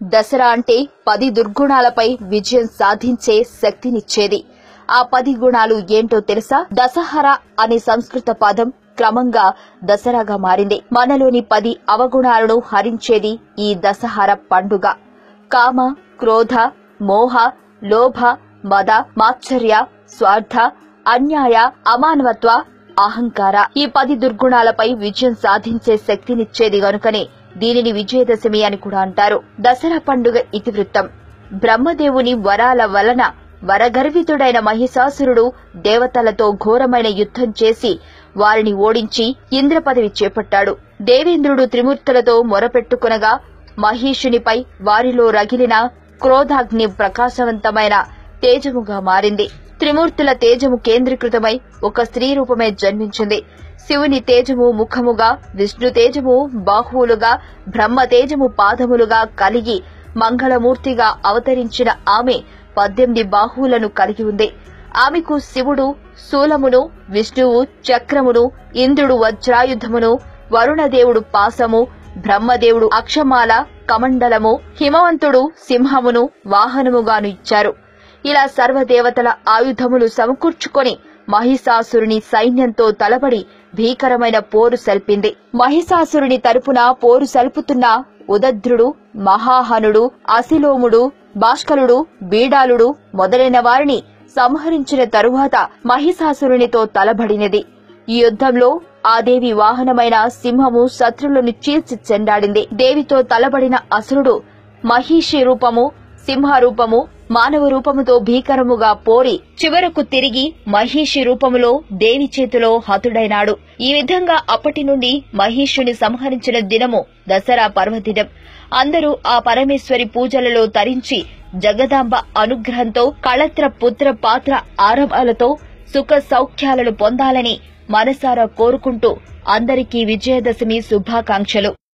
దసరా అంటే పది దుర్గుణాలపై విజయం సాధించే శక్తినిచ్చేది ఆ పది గుణాలు ఏంటో తెలుసా దసహర అనే సంస్కృత పదం క్రమంగా దసరాగా మారింది మనలోని పది అవగుణాలను హరించేది ఈ దసహర పండుగ కామ క్రోధ మోహ లోభ మద మాత్సర్య స్వార్థ అన్యాయ అమానవత్వ అహంకార ఈ పది దుర్గుణాలపై విజయం సాధించే శక్తినిచ్చేది గనుకనే దీనిని విజయదశమి అని కూడా అంటారు దసరా పండుగ ఇతివృత్తం బ్రహ్మదేవుని వరాల వలన వరగర్వితుడైన మహిషాసురుడు దేవతలతో ఘోరమైన యుద్ధం చేసి వారిని ఓడించి ఇంద్ర పదవి చేపట్టాడు దేవేంద్రుడు త్రిమూర్తులతో మొరపెట్టుకునగా మహేషునిపై వారిలో రగిలిన క్రోధాగ్ని ప్రకాశవంతమైన తేజముగా మారింది త్రిమూర్తుల తేజము కేంద్రీకృతమై ఒక స్త్రీ రూపమే జన్మించింది శివుని తేజము ముఖముగా విష్ణు తేజము బాహువులుగా బ్రహ్మ తేజము పాదములుగా కలిగి మంగళమూర్తిగా అవతరించిన ఆమె పద్దెనిమిది బాహువులను కలిగి ఉంది ఆమెకు శివుడు శూలమును విష్ణువు చక్రమును ఇంద్రుడు వజ్రాయుధమును వరుణదేవుడు పాసము బ్రహ్మదేవుడు అక్షమాల కమండలము హిమవంతుడు సింహమును వాహనముగాను ఇచ్చారు ఇలా సర్వదేవతల ఆయుధములు సమకూర్చుకొని మహిషాసురుని సైన్యంతో తలబడి భీకరమైన పోరు సల్పింది మహిషాసురుని తరపున పోరు సల్పుతున్న ఉదద్రుడు మహాహనుడు అసిలోముడు భాష్కలుడు బీడాలుడు మొదలైన వారిని సంహరించిన తరువాత మహిషాసురునితో తలబడినది ఈ యుద్ధంలో ఆ దేవి వాహనమైన సింహము శత్రులను చీల్చి చెండాడింది దేవితో తలబడిన అసురుడు మహిషి రూపము సింహ రూపము మానవ రూపముతో భీకరముగా పోరి చివరకు తిరిగి మహిషి రూపములో దేవి చేతిలో హతుడైనాడు ఈ విధంగా అప్పటి నుండి మహిషుని సంహరించిన దినము దసరా పర్వదినం అందరూ ఆ పరమేశ్వరి పూజలలో తరించి జగదాంబ అనుగ్రహంతో కళత్ర పుత్ర పాత్ర ఆరంభాలతో సుఖ సౌఖ్యాలను పొందాలని మనసారా కోరుకుంటూ అందరికీ విజయదశమి శుభాకాంక్షలు